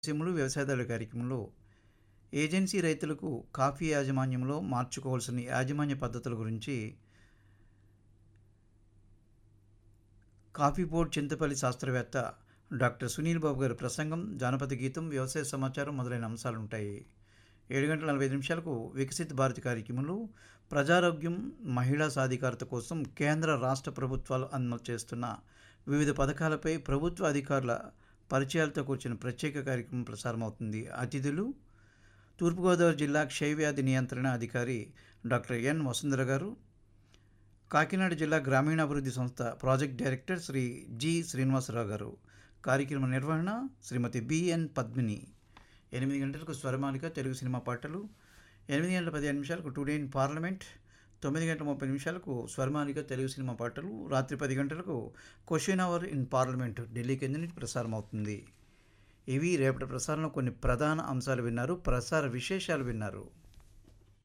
సిమ్లు వ్యవసాయదారుల కార్యక్రమంలో ఏజెన్సీ రైతులకు కాఫీ యాజమాన్యంలో మార్చుకోవాల్సిన యాజమాన్య పద్ధతుల గురించి కాఫీ బోర్డ్ చింతపల్లి శాస్త్రవేత్త డాక్టర్ సునీల్ బాబు గారి ప్రసంగం జానపద గీతం వ్యవసాయ సమాచారం మొదలైన అంశాలు ఉంటాయి ఏడు గంటల నలభై ఐదు నిమిషాలకు వికసిత్ భారత్ కార్యక్రమంలో ప్రజారోగ్యం మహిళా సాధికారత కోసం కేంద్ర రాష్ట్ర ప్రభుత్వాలు అమలు చేస్తున్న వివిధ పథకాలపై ప్రభుత్వ అధికారుల పరిచయాలతో కూర్చున్న ప్రత్యేక కార్యక్రమం ప్రసారమవుతుంది అతిథులు తూర్పుగోదావరి జిల్లా క్షయవ్యాధి నియంత్రణ అధికారి డాక్టర్ ఎన్ వసుంధర గారు కాకినాడ జిల్లా గ్రామీణాభివృద్ధి సంస్థ project director Shri G Srinivasa Rao గారు కార్యక్రమ నిర్వహణ శ్రీమతి బిఎన్ పద్మిని ఎనిమిది గంటలకు స్వరమాలిక తెలుగు సినిమా పాటలు ఎనిమిది గంటల పదిహేను నిమిషాలకు టుడే ఇన్ పార్లమెంట్ తొమ్మిది గంటల ముప్పై నిమిషాలకు స్వరమాలిక తెలుగు సినిమా పాటలు రాత్రి పది గంటలకు question hour in parliament Delhi కేంద్రం నుంచి ప్రసారం అవుతుంది ఇవి రేపటి ప్రసారంలో కొన్ని ప్రధాన అంశాలు విన్నారు ప్రసార విశేషాలు విన్నారు